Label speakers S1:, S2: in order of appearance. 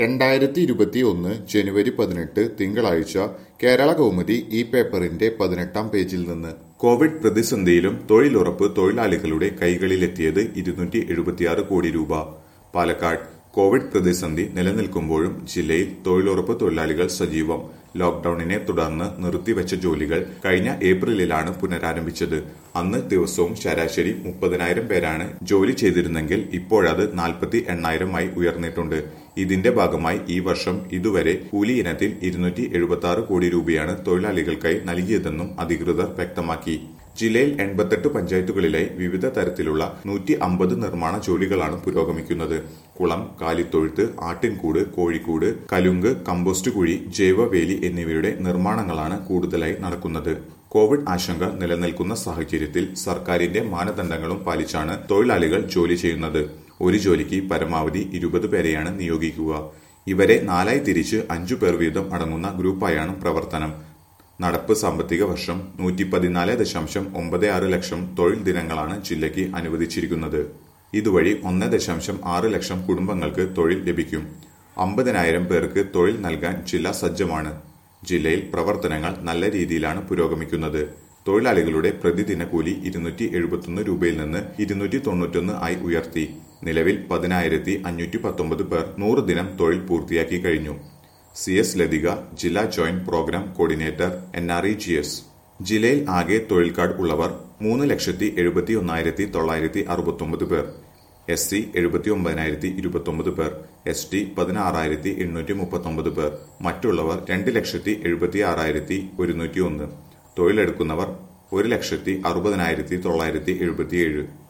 S1: രണ്ടായിരത്തി ഇരുപത്തി ഒന്ന് ജനുവരി പതിനെട്ട് തിങ്കളാഴ്ച കേരള കൗമുദി ഈ പേപ്പറിന്റെ പതിനെട്ടാം പേജിൽ നിന്ന് കോവിഡ് പ്രതിസന്ധിയിലും തൊഴിലുറപ്പ് തൊഴിലാളികളുടെ കൈകളിലെത്തിയത് ഇരുന്നൂറ്റി എഴുപത്തിയാറ് കോടി രൂപ പാലക്കാട് കോവിഡ് പ്രതിസന്ധി നിലനിൽക്കുമ്പോഴും ജില്ലയിൽ തൊഴിലുറപ്പ് തൊഴിലാളികൾ സജീവം ലോക്ഡൌണിനെ തുടർന്ന് നിർത്തിവെച്ച ജോലികൾ കഴിഞ്ഞ ഏപ്രിലിലാണ് പുനരാരംഭിച്ചത് അന്ന് ദിവസവും ശരാശരി മുപ്പതിനായിരം പേരാണ് ജോലി ചെയ്തിരുന്നെങ്കിൽ ഇപ്പോഴത് നാൽപ്പത്തി എണ്ണായിരമായി ഉയർന്നിട്ടുണ്ട് ഇതിന്റെ ഭാഗമായി ഈ വർഷം ഇതുവരെ കൂലി ഇനത്തിൽ ഇരുന്നൂറ്റി എഴുപത്തി ആറ് കോടി രൂപയാണ് തൊഴിലാളികൾക്കായി നൽകിയതെന്നും അധികൃതർ വ്യക്തമാക്കി ജില്ലയിൽ എൺപത്തെട്ട് പഞ്ചായത്തുകളിലായി വിവിധ തരത്തിലുള്ള നൂറ്റി അമ്പത് നിർമ്മാണ ജോലികളാണ് പുരോഗമിക്കുന്നത് കുളം കാലിത്തൊഴുത്ത് ആട്ടിൻകൂട് കോഴിക്കൂട് കലുങ്ക് കമ്പോസ്റ്റ് കുഴി ജൈവവേലി എന്നിവയുടെ നിർമ്മാണങ്ങളാണ് കൂടുതലായി നടക്കുന്നത് കോവിഡ് ആശങ്ക നിലനിൽക്കുന്ന സാഹചര്യത്തിൽ സർക്കാരിന്റെ മാനദണ്ഡങ്ങളും പാലിച്ചാണ് തൊഴിലാളികൾ ജോലി ചെയ്യുന്നത് ഒരു ജോലിക്ക് പരമാവധി ഇരുപത് പേരെയാണ് നിയോഗിക്കുക ഇവരെ നാലായി തിരിച്ച് അഞ്ചു പേർ വീതം അടങ്ങുന്ന ഗ്രൂപ്പായാണ് പ്രവർത്തനം നടപ്പ് സാമ്പത്തിക വർഷം നൂറ്റി പതിനാല് ദശാംശം ഒമ്പത് ആറ് ലക്ഷം തൊഴിൽ ദിനങ്ങളാണ് ജില്ലയ്ക്ക് അനുവദിച്ചിരിക്കുന്നത് ഇതുവഴി ഒന്ന് ദശാംശം ആറ് ലക്ഷം കുടുംബങ്ങൾക്ക് തൊഴിൽ ലഭിക്കും അമ്പതിനായിരം പേർക്ക് തൊഴിൽ നൽകാൻ ജില്ല സജ്ജമാണ് ജില്ലയിൽ പ്രവർത്തനങ്ങൾ നല്ല രീതിയിലാണ് പുരോഗമിക്കുന്നത് തൊഴിലാളികളുടെ പ്രതിദിന കൂലി ഇരുന്നൂറ്റി എഴുപത്തൊന്ന് രൂപയിൽ നിന്ന് ഇരുന്നൂറ്റി തൊണ്ണൂറ്റൊന്ന് ആയി ഉയർത്തി നിലവിൽ പതിനായിരത്തി അഞ്ഞൂറ്റി പത്തൊമ്പത് പേർ നൂറ് ദിനം തൊഴിൽ പൂർത്തിയാക്കി കഴിഞ്ഞു സി എസ് ലതിക ജില്ലാ joint programme coordinator N R E G S ജില്ലയിൽ ആകെ തൊഴിൽ കാർഡ് ഉള്ളവർ മൂന്ന് ലക്ഷത്തി എഴുപത്തി ഒന്നായിരത്തി തൊള്ളായിരത്തി അറുപത്തൊമ്പത് പേർ എസ് സി എഴുപത്തി ഒമ്പതിനായിരത്തി ഇരുപത്തൊമ്പത് പേർ എസ് ടി പതിനാറായിരത്തി എണ്ണൂറ്റി മുപ്പത്തൊമ്പത് പേർ മറ്റുള്ളവർ രണ്ട് ലക്ഷത്തി എഴുപത്തി ആറായിരത്തി ഒരുന്നൂറ്റി ഒന്ന് തൊഴിലെടുക്കുന്നവർ ഒരു ലക്ഷത്തി അറുപതിനായിരത്തി തൊള്ളായിരത്തി എഴുപത്തിയേഴ്